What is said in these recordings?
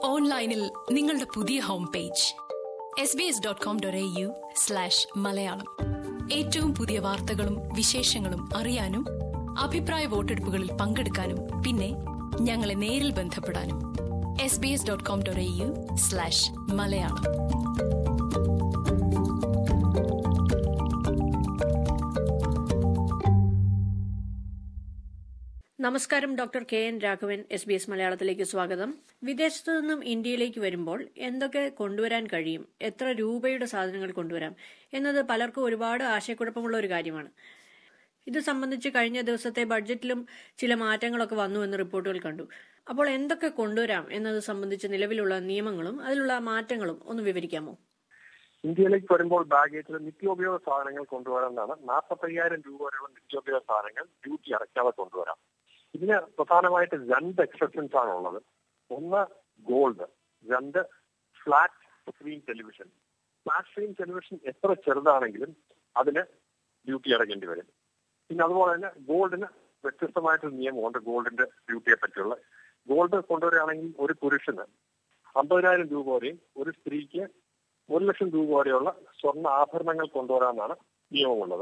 ഓൺലൈനിൽ നിങ്ങളുടെ പുതിയ home page S B S dot com dot A U slash Malayalam ഏറ്റവും പുതിയ വാർത്തകളും വിശേഷങ്ങളും അറിയാനും അഭിപ്രായ വോട്ടെടുപ്പുകളിൽ പങ്കെടുക്കാനും പിന്നെ ഞങ്ങളെ നേരിൽ ബന്ധപ്പെടാനും S B S dot com dot A U slash Malayalam നമസ്കാരം doctor K N Raghavan S B S മലയാളത്തിലേക്ക് സ്വാഗതം വിദേശത്തു നിന്നും ഇന്ത്യയിലേക്ക് വരുമ്പോൾ എന്തൊക്കെ കൊണ്ടുവരാൻ കഴിയും എത്ര രൂപയുടെ സാധനങ്ങൾ കൊണ്ടുവരാം എന്നത് പലർക്കും ഒരുപാട് ആശയക്കുഴപ്പമുള്ള ഒരു കാര്യമാണ് ഇത് സംബന്ധിച്ച് കഴിഞ്ഞ ദിവസത്തെ ബഡ്ജറ്റിലും ചില മാറ്റങ്ങളൊക്കെ വന്നു എന്ന് റിപ്പോർട്ടുകൾ കണ്ടു അപ്പോൾ എന്തൊക്കെ കൊണ്ടുവരാം എന്നത് സംബന്ധിച്ച് നിലവിലുള്ള നിയമങ്ങളും അതിലുള്ള മാറ്റങ്ങളും ഒന്ന് വിവരിക്കാമോ ഇന്ത്യയിലേക്ക് വരുമ്പോൾ ബാഗേജിൽ നിത്യോപയോഗ സാധനങ്ങൾ കൊണ്ടുവരാനാണ് നാൽപ്പത്തയ്യായിരം രൂപ വരെയുള്ള നിത്യോപയോഗ സാധനങ്ങൾ ഡ്യൂട്ടി അടയ്ക്കാതെ കൊണ്ടുവരാം ഇതിന് പ്രധാനമായിട്ട് രണ്ട് എക്സെപ്ഷൻസ് ആണ് ഉള്ളത് ഒന്ന് ഗോൾഡ് രണ്ട് flat screen television flat screen television എത്ര ചെറുതാണെങ്കിലും അതിന് ഡ്യൂട്ടി അടയ്ക്കേണ്ടി വരും പിന്നെ അതുപോലെ തന്നെ ഗോൾഡിന് വ്യത്യസ്തമായിട്ടൊരു നിയമമുണ്ട് ഗോൾഡിന്റെ ഡ്യൂട്ടിയെ പറ്റിയുള്ള ഗോൾഡ് കൊണ്ടുവരികയാണെങ്കിൽ ഒരു പുരുഷന് അമ്പതിനായിരം രൂപ വരെയും ഒരു സ്ത്രീക്ക് ഒരു ലക്ഷം രൂപ വരെയുള്ള സ്വർണ്ണ ആഭരണങ്ങൾ കൊണ്ടുവരാമെന്നാണ് നിയമമുള്ളത്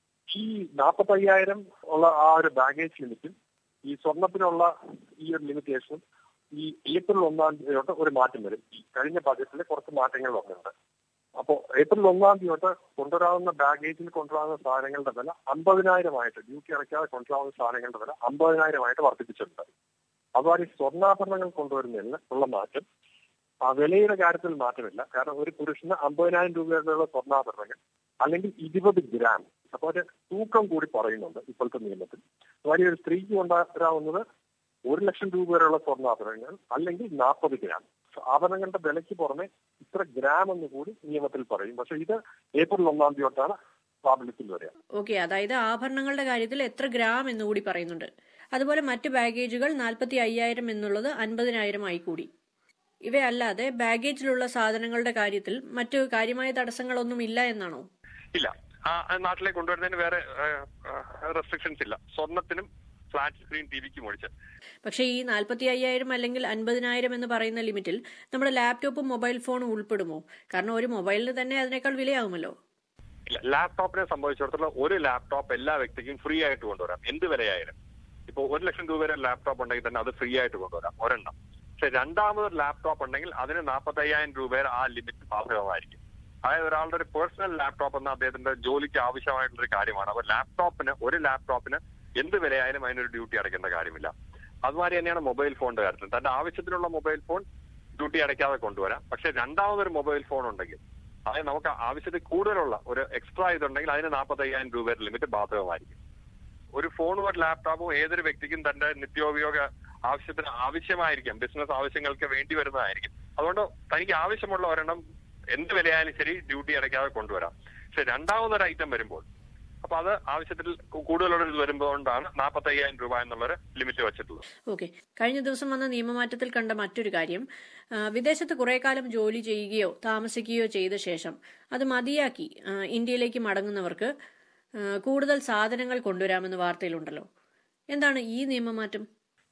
ഈ നാൽപ്പത്തയ്യായിരം ഉള്ള ആ ഒരു ബാഗേജ് ലിമിറ്റും ഈ സ്വർണത്തിനുള്ള ഈ ഒരു ലിമിറ്റേഷനും ഈ ഏപ്രിൽ ഒന്നാം തീയതി തൊട്ട് ഒരു മാറ്റം വരും ഈ കഴിഞ്ഞ ബജറ്റിൽ കുറച്ച് മാറ്റങ്ങൾ വന്നിട്ടുണ്ട് അപ്പോൾ ഏപ്രിൽ ഒന്നാം തീയതി തൊട്ട് കൊണ്ടുവരാവുന്ന ബാഗേജിൽ കൊണ്ടുവരാവുന്ന സാധനങ്ങളുടെ വില അമ്പതിനായിരമായിട്ട് ഡ്യൂട്ടി അടയ്ക്കാതെ കൊണ്ടുവരാവുന്ന സാധനങ്ങളുടെ വില അമ്പതിനായിരമായിട്ട് വർദ്ധിപ്പിച്ചിട്ടുണ്ട് അതുപോലെ ഈ സ്വർണ്ണാഭരണങ്ങൾ കൊണ്ടുവരുന്നതിന് ഉള്ള മാറ്റം ആ വിലയുടെ കാര്യത്തിൽ മാറ്റമില്ല കാരണം ഒരു പുരുഷന് അമ്പതിനായിരം രൂപയുള്ള സ്വർണ്ണാഭരണങ്ങൾ അല്ലെങ്കിൽ ഇരുപത് ഗ്രാം അപ്പൊ ഒരു തൂക്കം കൂടി പറയുന്നുണ്ട് ഇപ്പോഴത്തെ നിയമത്തിൽ അതുപോലെ ഒരു സ്ത്രീക്ക് കൊണ്ടുവരാവുന്നത് ഒരു ലക്ഷം രൂപ വരെയുള്ള സ്വർണ്ണാഭരണങ്ങൾ അല്ലെങ്കിൽ നാൽപ്പത് ഗ്രാം ആഭരണങ്ങളുടെ വിലയ്ക്ക് പുറമെ ഇത്ര ഗ്രാം എന്ന് കൂടി നിയമത്തിൽ പറയും പക്ഷെ ഇത് ഏപ്രിൽ ഒന്നാം തീയതി തൊട്ടാണ് പ്രാബല്യത്തിൽ വരിക ഓക്കെ അതായത് ആഭരണങ്ങളുടെ കാര്യത്തിൽ എത്ര ഗ്രാം എന്നുകൂടി പറയുന്നുണ്ട് അതുപോലെ മറ്റ് ബാഗേജുകൾ നാൽപ്പത്തി അയ്യായിരം എന്നുള്ളത് അൻപതിനായിരം ആയി കൂടി ഇവയല്ലാതെ ബാഗേജിലുള്ള സാധനങ്ങളുടെ കാര്യത്തിൽ മറ്റു കാര്യമായ തടസ്സങ്ങളൊന്നും ഇല്ല എന്നാണോ ഇല്ല ആ നാട്ടിലേക്ക് കൊണ്ടുവരുന്നതിന് വേറെ റെസ്ട്രിക്ഷൻസ് ഇല്ല സ്വർണത്തിനും ഫ്ലാറ്റ് സ്ക്രീൻ ടി വിക്കും ഒഴിച്ച് പക്ഷേ ഈ നാൽപ്പത്തി അയ്യായിരം അല്ലെങ്കിൽ അൻപതിനായിരം എന്ന് പറയുന്ന ലിമിറ്റിൽ നമ്മുടെ ലാപ്ടോപ്പും മൊബൈൽ ഫോണും ഉൾപ്പെടുമോ കാരണം ഒരു മൊബൈലിന് തന്നെ അതിനേക്കാൾ വിലയാവുമല്ലോ ഇല്ല ലാപ്ടോപ്പിനെ സംബന്ധിച്ചിടത്തോളം ഒരു ലാപ്ടോപ്പ് എല്ലാ വ്യക്തിക്കും ഫ്രീ ആയിട്ട് കൊണ്ടുവരാം എന്ത് വിലയായാലും ഇപ്പൊ ഒരു ലക്ഷം രൂപ വരെ ലാപ്ടോപ്പ് ഉണ്ടെങ്കിൽ തന്നെ അത് ഫ്രീ ആയിട്ട് കൊണ്ടുവരാം ഒരെണ്ണം പക്ഷെ രണ്ടാമതൊരു ലാപ്ടോപ്പ് ഉണ്ടെങ്കിൽ അതിന് നാൽപ്പത്തി അയ്യായിരം രൂപ വരെ ആ ലിമിറ്റ് ബാധകമായിരിക്കും അതായത് ഒരാളുടെ ഒരു പേഴ്സണൽ ലാപ്ടോപ്പ് എന്ന അദ്ദേഹത്തിന്റെ ജോലിക്ക് ആവശ്യമായിട്ടുള്ള ഒരു കാര്യമാണ് അപ്പൊ ലാപ്ടോപ്പിന് ഒരു ലാപ്ടോപ്പിന് എന്ത് വിലയായാലും അതിനൊരു ഡ്യൂട്ടി അടയ്ക്കേണ്ട കാര്യമില്ല അതുമാതിരി തന്നെയാണ് മൊബൈൽ ഫോണിന്റെ കാര്യത്തിൽ തന്റെ ആവശ്യത്തിനുള്ള മൊബൈൽ ഫോൺ ഡ്യൂട്ടി അടയ്ക്കാതെ കൊണ്ടുവരാം പക്ഷെ രണ്ടാമതൊരു മൊബൈൽ ഫോൺ ഉണ്ടെങ്കിൽ അതായത് നമുക്ക് ആവശ്യത്തിൽ കൂടുതലുള്ള ഒരു എക്സ്ട്രാ ഇതുണ്ടെങ്കിൽ അതിന് നാൽപ്പത്തി അയ്യായിരം രൂപ വരെ ലിമിറ്റ് ബാധകമായിരിക്കും ഒരു ഫോണും ഒരു ലാപ്ടോപ്പും ഏതൊരു വ്യക്തിക്കും തന്റെ നിത്യോപയോഗ ആവശ്യത്തിന് ആവശ്യമായിരിക്കും ബിസിനസ് ആവശ്യങ്ങൾക്ക് വേണ്ടി വരുന്നതായിരിക്കും അതുകൊണ്ട് തനിക്ക് ആവശ്യമുള്ള ഒരെണ്ണം എന്ത് വിലയായാലും ശരി ഡ്യൂട്ടി അടയ്ക്കാതെ കൊണ്ടുവരാം പക്ഷെ രണ്ടാമതൊരു ഐറ്റം വരുമ്പോൾ അപ്പൊ അത് ആവശ്യത്തിൽ കൂടുതലുള്ള ഇത് വരുമ്പോഴാണ് നാൽപ്പത്തി അയ്യായിരം രൂപ എന്നുള്ളൊരു ലിമിറ്റ് വെച്ചിട്ടുള്ളത് ഓക്കെ കഴിഞ്ഞ ദിവസം വന്ന നിയമമാറ്റത്തിൽ കണ്ട മറ്റൊരു കാര്യം ആ, വിദേശത്ത് കുറെ കാലം ജോലി ചെയ്യുകയോ താമസിക്കുകയോ ചെയ്ത ശേഷം അത് മതിയാക്കി ആ, ഇന്ത്യയിലേക്ക് മടങ്ങുന്നവർക്ക് ആ, കൂടുതൽ സാധനങ്ങൾ കൊണ്ടുവരാമെന്ന് വാർത്തയിലുണ്ടല്ലോ എന്താണ് ഈ നിയമമാറ്റം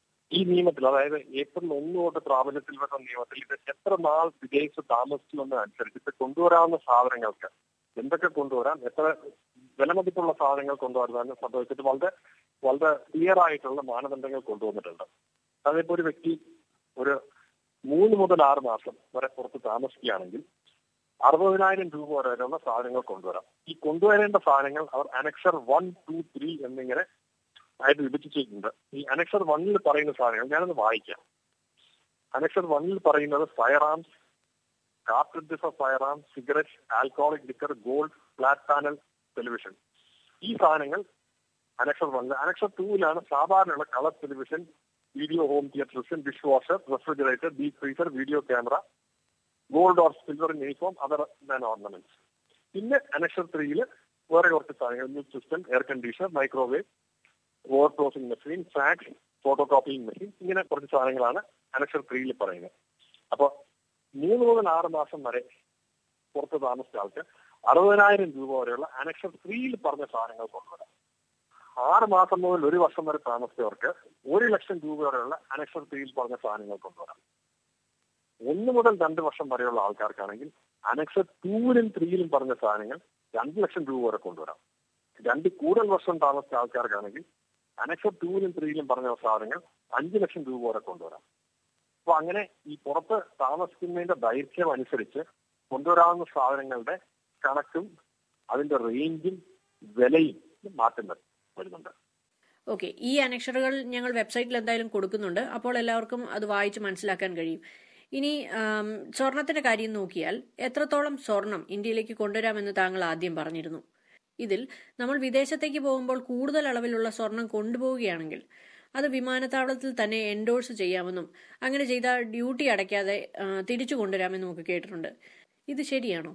ഈ നിയമത്തിൽ അതായത് ഏപ്രിൽ ഒന്ന് തൊട്ട് പ്രാബല്യത്തിൽ വരുന്ന നിയമത്തിൽ ഇത് എത്ര നാൾ വിദേശത്ത് താമസിക്കുമെന്നതനുസരിച്ച് ഇത് കൊണ്ടുവരാവുന്ന സാധനങ്ങൾക്ക് എന്തൊക്കെ കൊണ്ടുവരാം എത്ര വിലമതിപ്പുള്ള സാധനങ്ങൾ കൊണ്ടുവരുന്നതിനെ സംബന്ധിച്ചിട്ട് വളരെ വളരെ ക്ലിയർ ആയിട്ടുള്ള മാനദണ്ഡങ്ങൾ കൊണ്ടുവന്നിട്ടുണ്ട് അതിപ്പോ ഒരു വ്യക്തി ഒരു മൂന്ന് മുതൽ ആറ് മാസം വരെ പുറത്ത് താമസിക്കുകയാണെങ്കിൽ അറുപതിനായിരം രൂപ വരെയുള്ള സാധനങ്ങൾ കൊണ്ടുവരാം ഈ കൊണ്ടുവരേണ്ട സാധനങ്ങൾ അവർ അനക്സർ വൺ ടു ത്രീ എന്നിങ്ങനെ ആയിട്ട് വിഭജിച്ചിട്ടുണ്ട് ഈ അനക്സർ വണ്ണിൽ പറയുന്ന സാധനങ്ങൾ ഞാനൊന്ന് വായിക്കാം അനക്സർ വണ്ണിൽ പറയുന്നത് firearms cartridges of firearms cigarette alcoholic liquor gold flat panel television ഈ സാധനങ്ങൾ അനക്സർ വണ്ണിൽ അനക്സർ ടൂവിലാണ് സാധാരണയുള്ള colour television video home theatre system dishwasher refrigerator deep freezer video camera gold or silver uniform other than ornaments പിന്നെ annexure ത്രീയിൽ വേറെ കുറച്ച് സാധനങ്ങൾ music system air conditioner microwave over closing machine fax photo copying machine ഇങ്ങനെ കുറച്ച് സാധനങ്ങളാണ് annexure ത്രീയിൽ പറയുന്നത് അപ്പൊ മൂന്ന് മുതൽ ആറ് മാസം വരെ പുറത്ത് താമസിച്ച ആൾക്ക് അറുപതിനായിരം രൂപ വരെയുള്ള അനക്ഷർ ത്രീയിൽ പറഞ്ഞ സാധനങ്ങൾ കൊണ്ടുവരാം ആറ് മാസം മുതൽ ഒരു വർഷം വരെ താമസിച്ചവർക്ക് ഒരു ലക്ഷം രൂപ വരെയുള്ള അനക്ഷർ ത്രീയിൽ പറഞ്ഞ സാധനങ്ങൾ കൊണ്ടുവരാം ഒന്ന് മുതൽ രണ്ട് വർഷം വരെയുള്ള ആൾക്കാർക്കാണെങ്കിൽ അനക്സ് ടൂവിലും ത്രീയിലും പറഞ്ഞ സാധനങ്ങൾ രണ്ട് ലക്ഷം രൂപ വരെ കൊണ്ടുവരാം രണ്ട് കൂടുതൽ വർഷം താമസിച്ച ആൾക്കാർക്കാണെങ്കിൽ അനക്സ് ടൂവിലും ത്രീയിലും പറഞ്ഞ സാധനങ്ങൾ അഞ്ച് ലക്ഷം രൂപ വരെ കൊണ്ടുവരാം അപ്പൊ അങ്ങനെ ഈ പുറത്ത് താമസിക്കുന്നതിന്റെ ദൈർഘ്യം അനുസരിച്ച് കൊണ്ടുവരാവുന്ന സാധനങ്ങളുടെ കണക്കും അതിന്റെ റേഞ്ചും വിലയും മാറ്റം വരുന്നുണ്ട് ഓക്കെ ഈ അനക്ഷറുകൾ ഞങ്ങൾ വെബ്സൈറ്റിൽ എന്തായാലും കൊടുക്കുന്നുണ്ട് അപ്പോൾ എല്ലാവർക്കും അത് വായിച്ച് മനസ്സിലാക്കാൻ കഴിയും ഇനി സ്വർണത്തിന്റെ കാര്യം നോക്കിയാൽ എത്രത്തോളം സ്വർണം ഇന്ത്യയിലേക്ക് കൊണ്ടുവരാമെന്ന് താങ്കൾ ആദ്യം പറഞ്ഞിരുന്നു ഇതിൽ നമ്മൾ വിദേശത്തേക്ക് പോകുമ്പോൾ കൂടുതൽ അളവിലുള്ള സ്വർണം കൊണ്ടുപോവുകയാണെങ്കിൽ അത് വിമാനത്താവളത്തിൽ തന്നെ എൻഡോഴ്സ് ചെയ്യാമെന്നും അങ്ങനെ ചെയ്താൽ ഡ്യൂട്ടി അടയ്ക്കാതെ തിരിച്ചു കൊണ്ടുവരാമെന്നും ഒക്കെ കേട്ടിട്ടുണ്ട് ഇത് ശരിയാണോ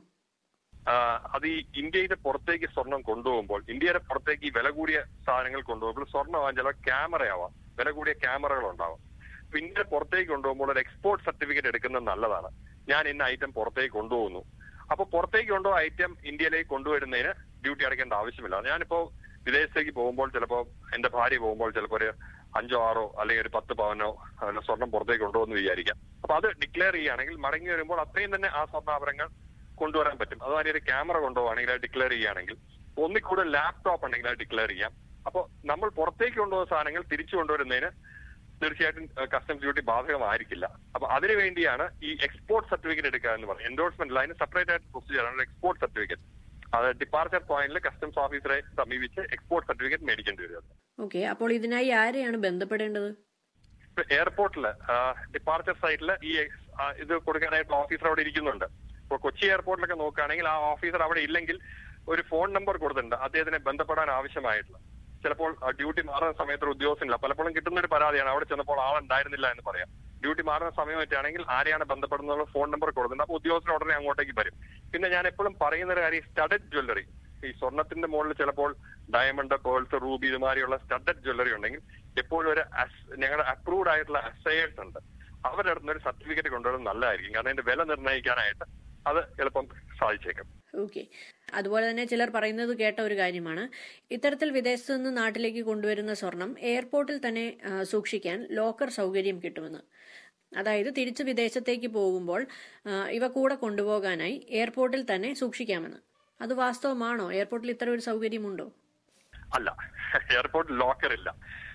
അത് ഈ ഇന്ത്യയുടെ പുറത്തേക്ക് സ്വർണം കൊണ്ടുപോകുമ്പോൾ ഇന്ത്യയുടെ പുറത്തേക്ക് ഈ വില കൂടിയ സാധനങ്ങൾ കൊണ്ടുപോകുമ്പോൾ സ്വർണ്ണമാകാൻ ചില ക്യാമറയാവാം വില കൂടിയ ക്യാമറകൾ ഉണ്ടാവാം അപ്പൊ ഇന്ത്യയുടെ പുറത്തേക്ക് കൊണ്ടുപോകുമ്പോൾ ഒരു എക്സ്പോർട്ട് സർട്ടിഫിക്കറ്റ് എടുക്കുന്നത് നല്ലതാണ് ഞാൻ ഇന്ന ഐറ്റം പുറത്തേക്ക് കൊണ്ടുപോകുന്നു അപ്പൊ പുറത്തേക്ക് കൊണ്ടുപോകുന്ന ഐറ്റം ഇന്ത്യയിലേക്ക് കൊണ്ടുവരുന്നതിന് ഡ്യൂട്ടി അടയ്ക്കേണ്ട ആവശ്യമില്ല ഞാനിപ്പോ വിദേശത്തേക്ക് പോകുമ്പോൾ ചിലപ്പോൾ എന്റെ ഭാര്യ പോകുമ്പോൾ ചിലപ്പോൾ ഒരു അഞ്ചോ ആറോ അല്ലെങ്കിൽ ഒരു പത്ത് പവനോ സ്വർണം പുറത്തേക്ക് കൊണ്ടുപോകുന്നു വിചാരിക്കാം അപ്പൊ അത് ഡിക്ലെയർ ചെയ്യുകയാണെങ്കിൽ മടങ്ങി വരുമ്പോൾ അത്രയും തന്നെ ആ സ്വർണ്ണാഭരണങ്ങൾ കൊണ്ടുവരാൻ പറ്റും അതുമാതിരി ഒരു ക്യാമറ കൊണ്ടുപോകുകയാണെങ്കിൽ അത് ഡിക്ലെയർ ചെയ്യുകയാണെങ്കിൽ ഒന്നിൽ കൂടുതൽ ലാപ്ടോപ്പ് ഉണ്ടെങ്കിൽ അത് ഡിക്ലെയർ ചെയ്യാം അപ്പോൾ നമ്മൾ പുറത്തേക്ക് കൊണ്ടുപോകുന്ന സാധനങ്ങൾ തിരിച്ചു കൊണ്ടുവരുന്നതിന് തീർച്ചയായിട്ടും കസ്റ്റംസ് ഡ്യൂട്ടി ബാധകമായിരിക്കില്ല അപ്പൊ അതിനു വേണ്ടിയാണ് ഈ എക്സ്പോർട്ട് സർട്ടിഫിക്കറ്റ് എടുക്കുക എന്ന് പറയുന്നത് എൻഡോഴ്സ്മെന്റ് അതിന് സെപ്പറേറ്റ് ആയിട്ട് പ്രൊസീജിയർ ആണ് എക്സ്പോർട്ട് സർട്ടിഫിക്കറ്റ് അത് ഡിപ്പാർച്ചർ പോയിന്റിൽ കസ്റ്റംസ് ഓഫീസറെ സമീപിച്ച് എക്സ്പോർട്ട് സർട്ടിഫിക്കറ്റ് മേടിക്കേണ്ടി വരും ഓക്കെ അപ്പോൾ ഇതിനായി ആരെയാണ് ബന്ധപ്പെടേണ്ടത് എയർപോർട്ടിൽ ഡിപ്പാർച്ചർ സൈറ്റിൽ ഈ ഇത് കൊടുക്കാനായിട്ട് ഓഫീസർ അവിടെ ഇരിക്കുന്നുണ്ട് ഇപ്പൊ കൊച്ചി എയർപോർട്ടിലൊക്കെ നോക്കുകയാണെങ്കിൽ ആ ഓഫീസർ അവിടെ ഇല്ലെങ്കിൽ ഒരു ഫോൺ നമ്പർ കൊടുത്തിട്ടുണ്ട് അദ്ദേഹത്തിനെ ബന്ധപ്പെടാൻ ആവശ്യമായിട്ടുള്ള ചിലപ്പോൾ ഡ്യൂട്ടി മാറുന്ന സമയത്ത് ഉദ്യോഗസ്ഥനില്ല പലപ്പോഴും കിട്ടുന്ന ഒരു പരാതിയാണ് അവിടെ ചെന്നപ്പോൾ ആളുണ്ടായിരുന്നില്ല എന്ന് പറയാം ഡ്യൂട്ടി മാറുന്ന സമയമായിട്ടാണെങ്കിൽ ആരെയാണ് ബന്ധപ്പെടുന്നത് ഫോൺ നമ്പർ കൊടുക്കുന്നുണ്ട് അപ്പൊ ഉദ്യോഗസ്ഥർ ഉടനെ അങ്ങോട്ടേക്ക് വരും പിന്നെ ഞാൻ എപ്പോഴും പറയുന്ന ഒരു കാര്യം സ്റ്റഡഡ് ജ്വല്ലറി ഈ സ്വർണത്തിന്റെ മുകളിൽ ചിലപ്പോൾ ഡയമണ്ട് പേൾസ് റൂബി ഇതുമാതിരിയുള്ള സ്റ്റഡഡ് ജ്വല്ലറി ഉണ്ടെങ്കിൽ എപ്പോഴും ഒരു ഞങ്ങളുടെ അപ്രൂവ്ഡ് ആയിട്ടുള്ള അസയേഴ്സ് ഉണ്ട് അവരുടെ അടുത്ത് ഒരു സർട്ടിഫിക്കറ്റ് കൊണ്ടുവരുന്നത് നല്ലതായിരിക്കും കാരണം അതിന്റെ വില നിർണ്ണയിക്കാനായിട്ട് അത് എളുപ്പം സാധിച്ചേക്കും ഓക്കെ അതുപോലെ തന്നെ ചിലർ പറയുന്നത് കേട്ട ഒരു കാര്യമാണ് ഇത്തരത്തിൽ വിദേശത്തു നിന്ന് നാട്ടിലേക്ക് കൊണ്ടുവരുന്ന സ്വർണം എയർപോർട്ടിൽ തന്നെ സൂക്ഷിക്കാൻ ലോക്കർ സൗകര്യം കിട്ടുമെന്ന് അതായത് തിരിച്ച് വിദേശത്തേക്ക് പോകുമ്പോൾ ഇവ കൂടെ കൊണ്ടുപോകാനായി എയർപോർട്ടിൽ തന്നെ സൂക്ഷിക്കാമെന്ന് അത് വാസ്തവമാണോ എയർപോർട്ടിൽ ഇത്തരം ഒരു സൗകര്യമുണ്ടോ അല്ല എയർപോർട്ടിൽ ലോക്കർ ഇല്ല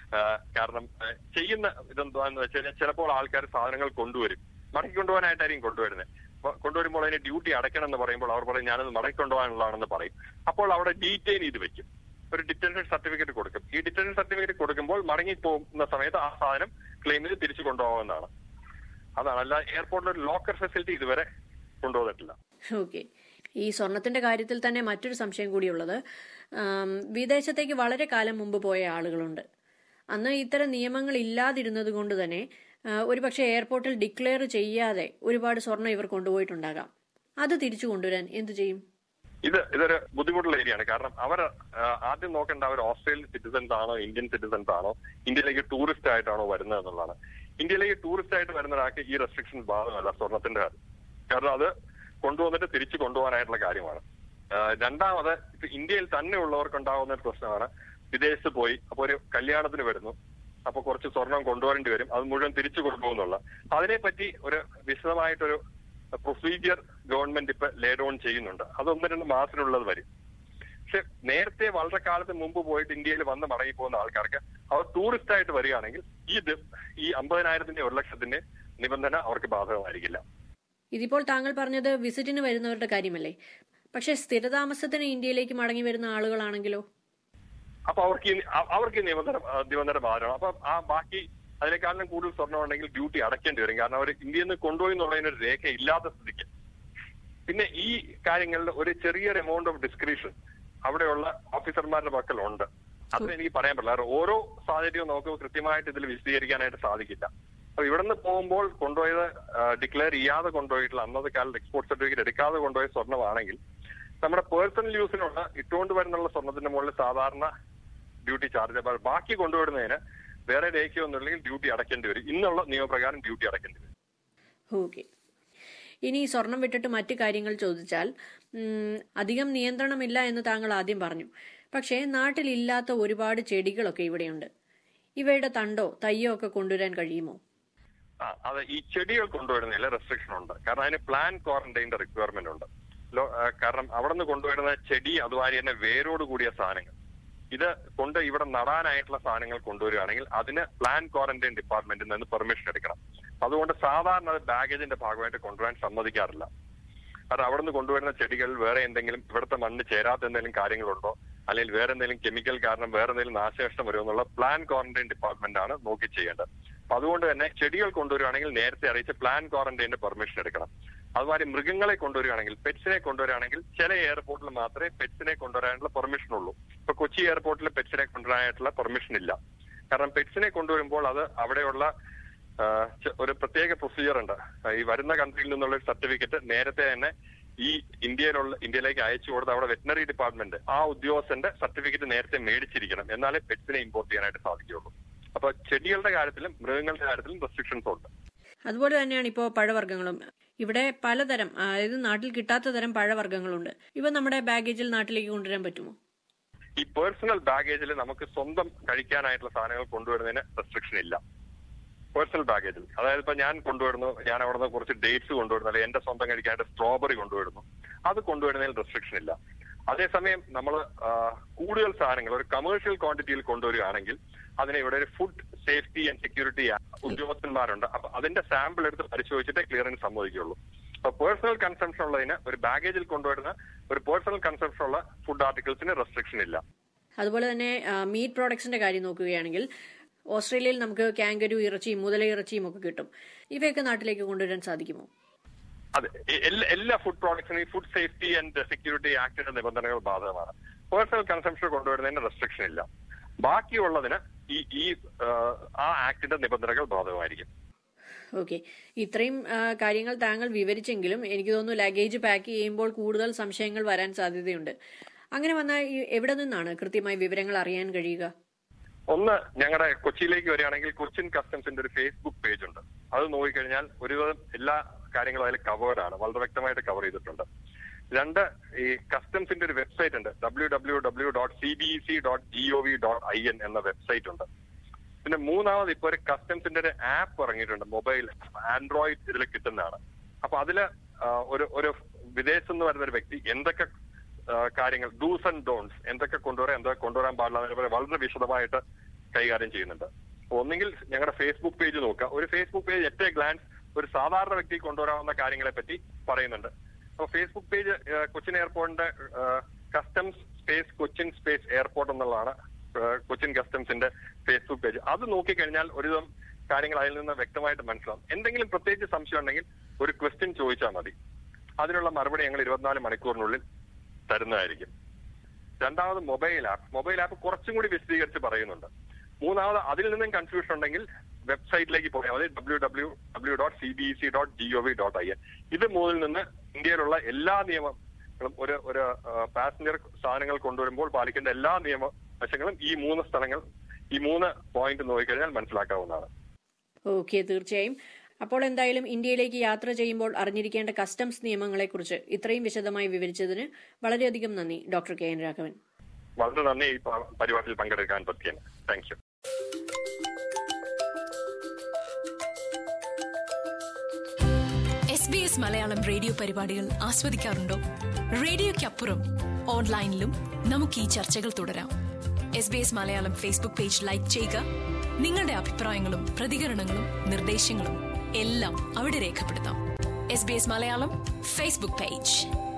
കാരണം ചെയ്യുന്ന ഇതെന്താന്ന് വെച്ച് കഴിഞ്ഞാൽ ചിലപ്പോൾ ആൾക്കാർ സാധനങ്ങൾ കൊണ്ടുവരും മടക്കി കൊണ്ടുപോകാനായിട്ടായിരിക്കും കൊണ്ടുവരുന്നത് കൊണ്ടുവരുമ്പോൾ അതിന് ഡ്യൂട്ടി അടയ്ക്കണം എന്ന് പറയുമ്പോൾ അവർ പറയും ഞാനത് മടക്കി കൊണ്ടുപോകാനുള്ളതാണെന്ന് പറയും അപ്പോൾ അവിടെ ഡീറ്റെയിൻ ചെയ്ത് വെക്കും ഒരു ഡിറ്റൻഷൻ സർട്ടിഫിക്കറ്റ് കൊടുക്കും ഈ ഡിറ്റൻഷൻ സർട്ടിഫിക്കറ്റ് കൊടുക്കുമ്പോൾ മടങ്ങി പോകുന്ന സമയത്ത് ആ സാധനം ക്ലെയിം ചെയ്ത് തിരിച്ചു കൊണ്ടുപോകാവുന്നതാണ് അതാണ് അല്ല എയർപോർട്ടിൽ ഒരു ലോക്കർ ഫെസിലിറ്റി ഇതുവരെ കൊണ്ടുവന്നിട്ടില്ല ഓക്കെ ഈ സ്വർണത്തിന്റെ കാര്യത്തിൽ തന്നെ മറ്റൊരു സംശയം കൂടിയുള്ളത് വിദേശത്തേക്ക് വളരെ കാലം മുമ്പ് പോയ ആളുകളുണ്ട് അന്ന് ഇത്തരം നിയമങ്ങൾ ഇല്ലാതിരുന്നത് കൊണ്ട് തന്നെ ഒരുപക്ഷെ എയർപോർട്ടിൽ ഡിക്ലെയർ ചെയ്യാതെ ഒരുപാട് സ്വർണം ഇവർ കൊണ്ടുപോയിട്ടുണ്ടാകാം അത് തിരിച്ചു കൊണ്ടുവരാൻ എന്തു ചെയ്യും ഇത് ഇതൊരു ബുദ്ധിമുട്ടുള്ള ഏരിയയാണ് കാരണം അവർ ആദ്യം നോക്കേണ്ട അവർ ഓസ്ട്രേലിയൻ സിറ്റിസൺസ് ആണോ ഇന്ത്യൻ സിറ്റിസൺസ് ആണോ ഇന്ത്യയിലേക്ക് ടൂറിസ്റ്റ് ആയിട്ടാണോ വരുന്നത് എന്നുള്ളതാണ് ഇന്ത്യയിലേക്ക് ടൂറിസ്റ്റ് ആയിട്ട് വരുന്ന ഒരാൾക്ക് ഈ റെസ്ട്രിക്ഷൻ ബാധകമല്ല സ്വർണത്തിന്റെ കാര്യം കാരണം അത് കൊണ്ടുവന്നിട്ട് തിരിച്ചു കൊണ്ടുപോകാനായിട്ടുള്ള കാര്യമാണ് രണ്ടാമത് ഇപ്പൊ ഇന്ത്യയിൽ തന്നെ ഉള്ളവർക്ക് ഉണ്ടാകുന്ന ഒരു പ്രശ്നമാണ് വിദേശത്ത് പോയി അപ്പൊ ഒരു കല്യാണത്തിന് വരുന്നു അപ്പൊ കുറച്ച് സ്വർണം കൊണ്ടുവരേണ്ടി വരും അത് മുഴുവൻ തിരിച്ചു കൊണ്ടുപോകുന്നുള്ള അതിനെപ്പറ്റി ഒരു വിശദമായിട്ടൊരു പ്രൊസീജിയർ ഗവൺമെന്റ് ഇപ്പൊ ലേ ഡൗൺ ചെയ്യുന്നുണ്ട് അത് ഒന്ന് രണ്ട് മാസത്തിനുള്ളത് വരും പക്ഷെ നേരത്തെ വളരെ കാലത്ത് മുമ്പ് പോയിട്ട് ഇന്ത്യയിൽ വന്ന് മടങ്ങി പോകുന്ന ആൾക്കാർക്ക് അവർ ടൂറിസ്റ്റ് ആയിട്ട് വരികയാണെങ്കിൽ ഈ ഈ അമ്പതിനായിരത്തിന്റെ ഒരു ലക്ഷത്തിന്റെ നിബന്ധന അവർക്ക് ബാധകമായിരിക്കില്ല ഇതിപ്പോൾ താങ്കൾ പറഞ്ഞത് വിസിറ്റിന് വരുന്നവരുടെ കാര്യമല്ലേ പക്ഷെ സ്ഥിരതാമസത്തിന് ഇന്ത്യയിലേക്ക് മടങ്ങി വരുന്ന ആളുകളാണെങ്കിലോ അപ്പൊ അവർക്ക് അവർക്ക് നിബന്ധന നിബന്ധന ബാധകമാണ് അപ്പൊ ആ ബാക്കി അതിനേക്കാളും കൂടുതൽ സ്വർണ്ണം ഉണ്ടെങ്കിൽ ഡ്യൂട്ടി അടയ്ക്കേണ്ടി വരും കാരണം അവർ ഇന്ത്യയിൽ നിന്ന് കൊണ്ടുപോയി എന്നുള്ളതിനൊരു രേഖ ഇല്ലാത്ത സ്ഥിതിക്ക് പിന്നെ ഈ കാര്യങ്ങളിൽ ഒരു ചെറിയൊരു എമൗണ്ട് ഓഫ് ഡിസ്ക്രിപ്ഷൻ അവിടെയുള്ള ഓഫീസർമാരുടെ പക്കലുണ്ട് അത് എനിക്ക് പറയാൻ പറ്റില്ല ഓരോ സാഹചര്യവും നമുക്ക് കൃത്യമായിട്ട് ഇതിൽ വിശദീകരിക്കാനായിട്ട് സാധിക്കില്ല അപ്പൊ ഇവിടെ നിന്ന് പോകുമ്പോൾ കൊണ്ടുപോയത് ഡിക്ലെയർ ചെയ്യാതെ കൊണ്ടുപോയിട്ടുള്ള അന്നത്തെ കാലത്ത് എക്സ്പോർട്ട് സർട്ടിഫിക്കറ്റ് എടുക്കാതെ കൊണ്ടുപോയ സ്വർണ്ണമാണെങ്കിൽ നമ്മുടെ പേഴ്സണൽ യൂസിനുള്ള ഇട്ടുകൊണ്ട് വരുന്നുള്ള സ്വർണത്തിന്റെ മുകളിൽ സാധാരണ ഡ്യൂട്ടി ചാർജ് ബാക്കി കൊണ്ടുവരുന്നതിന് വേറെ രേഖയൊന്നുമില്ലെങ്കിൽ ഡ്യൂട്ടി അടയ്ക്കേണ്ടി വരും ഇന്നുള്ള നിയമപ്രകാരം ഡ്യൂട്ടി അടയ്ക്കേണ്ടി വരും ഓക്കെ ഇനി സ്വർണം വിട്ടിട്ട് മറ്റു കാര്യങ്ങൾ ചോദിച്ചാൽ അധികം നിയന്ത്രണമില്ല എന്ന് താങ്കൾ ആദ്യം പറഞ്ഞു പക്ഷേ നാട്ടിലില്ലാത്ത ഒരുപാട് ചെടികളൊക്കെ ഇവിടെയുണ്ട് ഇവയുടെ തണ്ടോ തയ്യോ ഒക്കെ കൊണ്ടുവരാൻ കഴിയുമോ ആ അതെ ഈ ചെടികൾ കൊണ്ടുവരുന്നതിൽ റെസ്ട്രിക്ഷൻ ഉണ്ട് കാരണം അതിന് പ്ലാൻ ക്വാറന്റൈൻ്റെ റിക്വയർമെന്റ് ഉണ്ട് ലോ- ആ, കാരണം അവിടെ നിന്ന് കൊണ്ടുവരുന്ന ചെടി അതുമാതിരി തന്നെ വേരോട് കൂടിയ സാധനങ്ങൾ ഇത് കൊണ്ട് ഇവിടെ നടാനായിട്ടുള്ള സാധനങ്ങൾ കൊണ്ടുവരികയാണെങ്കിൽ അതിന് പ്ലാൻ ക്വാറന്റൈൻ ഡിപ്പാർട്ട്മെന്റിൽ നിന്ന് പെർമിഷൻ എടുക്കണം അതുകൊണ്ട് സാധാരണ അത് ബാഗേജിന്റെ ഭാഗമായിട്ട് കൊണ്ടുവരാൻ സമ്മതിക്കാറില്ല കാരണം അവിടെ നിന്ന് കൊണ്ടുവരുന്ന ചെടികൾ വേറെ എന്തെങ്കിലും ഇവിടുത്തെ മണ്ണ് ചേരാത്ത എന്തെങ്കിലും കാര്യങ്ങളുണ്ടോ അല്ലെങ്കിൽ വേറെ എന്തെങ്കിലും കെമിക്കൽ കാരണം വേറെ എന്തെങ്കിലും നാശനഷ്ടം വരുമോ എന്നുള്ള പ്ലാൻ ക്വാറന്റൈൻ ഡിപ്പാർട്ട്മെന്റ് ആണ് നോക്കി ചെയ്യേണ്ടത് അപ്പൊ അതുകൊണ്ട് തന്നെ ചെടികൾ കൊണ്ടുവരികയാണെങ്കിൽ നേരത്തെ അറിയിച്ച് പ്ലാൻ ക്വാറന്റൈന്റെ പെർമിഷൻ എടുക്കണം അതുമാതിരി മൃഗങ്ങളെ കൊണ്ടുവരികയാണെങ്കിൽ പെറ്റ്സിനെ കൊണ്ടുവരികയാണെങ്കിൽ ചില എയർപോർട്ടിൽ മാത്രമേ പെറ്റ്സിനെ കൊണ്ടുവരാനുള്ള പെർമിഷൻ ഉള്ളൂ ഇപ്പൊ കൊച്ചി എയർപോർട്ടിൽ പെറ്റ്സിനെ കൊണ്ടുവരാനായിട്ടുള്ള പെർമിഷൻ ഇല്ല കാരണം പെറ്റ്സിനെ കൊണ്ടുവരുമ്പോൾ അത് അവിടെയുള്ള ആ, ച- ഒരു പ്രത്യേക പ്രൊസീജിയർ ഉണ്ട് ആ, ഈ വരുന്ന കൺട്രിയിൽ നിന്നുള്ള ഒരു സർട്ടിഫിക്കറ്റ് നേരത്തെ തന്നെ ഈ ഇന്ത്യയിലുള്ള ഇന്ത്യയിലേക്ക് അയച്ചു കൊടുത്ത അവിടെ വെറ്റിനറി ഡിപ്പാർട്ട്മെന്റ് ആ ഉദ്യോഗസ്ഥന്റെ സർട്ടിഫിക്കറ്റ് നേരത്തെ മേടിച്ചിരിക്കണം എന്നാലേ പെറ്റ്സിനെ ഇമ്പോർട്ട് ചെയ്യാനായിട്ട് സാധിക്കുകയുള്ളൂ അപ്പൊ ചെടികളുടെ കാര്യത്തിലും മൃഗങ്ങളുടെ കാര്യത്തിലും റെസ്ട്രിക്ഷൻസ് ഉണ്ട് അതുപോലെ തന്നെയാണ് ഇപ്പോൾ പഴവർഗ്ഗങ്ങളും ഇവിടെ പലതരം അതായത് നാട്ടിൽ കിട്ടാത്ത തരം പഴവർഗ്ഗങ്ങളുണ്ട് ഇവ നമ്മുടെ ബാഗേജിൽ നാട്ടിലേക്ക് കൊണ്ടുവരാൻ പറ്റുമോ ഈ പേഴ്സണൽ ബാഗേജിൽ നമുക്ക് സ്വന്തം കഴിക്കാനായിട്ടുള്ള സാധനങ്ങൾ കൊണ്ടുവരുന്നതിന് റെസ്ട്രിക്ഷൻ ഇല്ല പേഴ്സണൽ ബാഗേജിൽ അതായത് ഇപ്പൊ ഞാൻ കൊണ്ടുവരുന്നു ഞാൻ അവിടെ നിന്ന് കുറച്ച് ഡേറ്റ്സ് കൊണ്ടുവരുന്നു അല്ലെങ്കിൽ എന്റെ സ്വന്തം കഴിക്കാനായിട്ട് സ്ട്രോബെറി കൊണ്ടുവരുന്നു അത് കൊണ്ടുവരുന്നതിൽ റെസ്ട്രിക്ഷൻ ഇല്ല അതേസമയം നമ്മൾ കൂടുതൽ സാധനങ്ങൾ ഒരു കമേഴ്ഷ്യൽ ക്വാണ്ടിറ്റിയിൽ കൊണ്ടുവരികയാണെങ്കിൽ അതിന് ഇവിടെ ഒരു ഫുഡ് സേഫ്റ്റി ആൻഡ് സെക്യൂരിറ്റി ഉദ്യോഗസ്ഥന്മാരുണ്ട് അപ്പൊ അതിന്റെ സാമ്പിൾ എടുത്ത് പരിശോധിച്ചിട്ടേ ക്ലിയറൻസ് സമ്മതിക്കുള്ളൂ അപ്പൊ പേഴ്സണൽ കൺസംഷൻ ഉള്ളതിന് ഒരു ബാഗേജിൽ കൊണ്ടുവരുന്ന ഒരു പേഴ്സണൽ കൺസംഷൻ ഉള്ള ഫുഡ് ആർട്ടിക്കിൾസിന് റെസ്ട്രിക്ഷൻ ഇല്ല അതുപോലെ തന്നെ മീറ്റ് പ്രോഡക്ട്സിന്റെ കാര്യം നോക്കുകയാണെങ്കിൽ ഓസ്ട്രേലിയയിൽ നമുക്ക് കാങ്കരു ഇറച്ചിയും മുതല ഇറച്ചിയും ഒക്കെ കിട്ടും ഇവയൊക്കെ നാട്ടിലേക്ക് കൊണ്ടുവരാൻ സാധിക്കുമോ അതെ എ- എല്ലാ എല്ലാ ഫുഡ് പ്രോഡക്ട്സിനും ഈ ഫുഡ് സേഫ്റ്റി ആൻഡ് സെക്യൂരിറ്റി ആക്ടിന്റെ നിബന്ധനകൾ ബാധകമാണ് പേഴ്സണൽ കൺസംഷൻ കൊണ്ടുവരുന്നതിന് റെസ്ട്രിക്ഷൻ ഇല്ല ബാക്കിയുള്ളതിന് ഈ ഈ ആ, ആ ആക്ടിന്റെ നിബന്ധനകൾ ബാധകമായിരിക്കും ഓക്കെ ഇത്രയും ആ, കാര്യങ്ങൾ താങ്കൾ വിവരിച്ചെങ്കിലും എനിക്ക് തോന്നുന്നു ലഗേജ് പാക്ക് ചെയ്യുമ്പോൾ കൂടുതൽ സംശയങ്ങൾ വരാൻ സാധ്യതയുണ്ട് അങ്ങനെ വന്നാൽ ഈ എവിടെ നിന്നാണ് കൃത്യമായി വിവരങ്ങൾ അറിയാൻ കഴിയുക ഒന്ന് ഞങ്ങളുടെ കൊച്ചിയിലേക്ക് വരികയാണെങ്കിൽ കൊച്ചിൻ കസ്റ്റംസിന്റെ ഒരു ഫേസ്ബുക്ക് പേജ് ഉണ്ട് അത് നോക്കിക്കഴിഞ്ഞാൽ ഒരുവിധം എല്ലാ കാര്യങ്ങളും അതിൽ കവേർഡ് ആണ് വളരെ വ്യക്തമായിട്ട് കവർ ചെയ്തിട്ടുണ്ട് രണ്ട് ഈ കസ്റ്റംസിന്റെ ഒരു വെബ്സൈറ്റ് ഉണ്ട് W W W dot C B C dot G O V dot I N എന്ന വെബ്സൈറ്റ് ഉണ്ട് പിന്നെ മൂന്നാമത് ഇപ്പൊ ഒരു കസ്റ്റംസിന്റെ ഒരു ആപ്പ് ഇറങ്ങിയിട്ടുണ്ട് മൊബൈൽ ആൻഡ്രോയിഡ് ഇതിൽ കിട്ടുന്നതാണ് അപ്പൊ അതില് ആ, ഒരു ഒരു വിദേശത്ത് നിന്ന് വരുന്ന ഒരു വ്യക്തി എന്തൊക്കെ ആ, കാര്യങ്ങൾ ഡൂസ് ആൻഡ് ഡോൺസ് എന്തൊക്കെ കൊണ്ടുവരാൻ എന്തൊക്കെ കൊണ്ടുവരാൻ പാടില്ല എന്നതിനെ വളരെ വിശദമായിട്ട് കൈകാര്യം ചെയ്യുന്നുണ്ട് അപ്പൊ ഒന്നെങ്കിൽ ഞങ്ങളുടെ ഫേസ്ബുക്ക് പേജ് നോക്കുക ഒരു Facebook page at a glance ഒരു സാധാരണ വ്യക്തി കൊണ്ടുവരാവുന്ന കാര്യങ്ങളെ പറ്റി പറയുന്നുണ്ട് അപ്പൊ ഫേസ്ബുക്ക് പേജ് കൊച്ചിൻ എയർപോർട്ടിന്റെ customs space Cochin space airport എന്നുള്ളതാണ് ആ, കൊച്ചിൻ കസ്റ്റംസിന്റെ ഫേസ്ബുക്ക് പേജ് അത് നോക്കിക്കഴിഞ്ഞാൽ ഒരുവിധം കാര്യങ്ങൾ അതിൽ നിന്ന് വ്യക്തമായിട്ട് മനസ്സിലാവും എന്തെങ്കിലും പ്രത്യേകിച്ച് സംശയം ഉണ്ടെങ്കിൽ ഒരു ക്വസ്റ്റ്യൻ ചോദിച്ചാൽ മതി അതിനുള്ള മറുപടി ഞങ്ങൾ ഇരുപത്തിനാല് മണിക്കൂറിനുള്ളിൽ തരുന്നതായിരിക്കും രണ്ടാമത് മൊബൈൽ ആപ്പ് മൊബൈൽ ആപ്പ് കുറച്ചും കൂടി വിശദീകരിച്ച് പറയുന്നുണ്ട് മൂന്നാമത് അതിൽ നിന്നും കൺഫ്യൂഷൻ ഉണ്ടെങ്കിൽ വെബ്സൈറ്റിലേക്ക് പോയാൽ മതി W W W dot C B C dot G O V dot I N ഇത് മൂന്നിൽ നിന്ന് ഇന്ത്യയിലുള്ള എല്ലാ നിയമങ്ങളും ഒരു ഒരു പാസഞ്ചർ സാധനങ്ങൾ കൊണ്ടുവരുമ്പോൾ പാലിക്കേണ്ട എല്ലാ നിയമവശങ്ങളും ഈ മൂന്ന് സ്ഥലങ്ങൾ ഈ മൂന്ന് പോയിന്റ് നോക്കിക്കഴിഞ്ഞാൽ മനസ്സിലാക്കാവുന്നതാണ് ഓക്കെ തീർച്ചയായും അപ്പോൾ എന്തായാലും ഇന്ത്യയിലേക്ക് യാത്ര ചെയ്യുമ്പോൾ അറിഞ്ഞിരിക്കേണ്ട കസ്റ്റംസ് നിയമങ്ങളെക്കുറിച്ച് ഇത്രയും വിശദമായി വിവരിച്ചതിന് വളരെയധികം നന്ദി ഡോക്ടർ കെ എൻ രാഘവൻ വളരെ നന്ദി ഈ പ- പരിപാടിയിൽ പങ്കെടുക്കാൻ പറ്റിയാണ് thank you S B S Malayalam radio പരിപാടികൾ ആസ്വദിക്കാറുണ്ടോ റേഡിയോയ്ക്കപ്പുറം ഓൺലൈനിലും നമുക്ക് ഈ ചർച്ചകൾ തുടരാം S B S Malayalam Facebook page like ചെയ്യുക നിങ്ങളുടെ അഭിപ്രായങ്ങളും പ്രതികരണങ്ങളും നിർദ്ദേശങ്ങളും എല്ലാം അവിടെ രേഖപ്പെടുത്താം S B S Malayalam Facebook page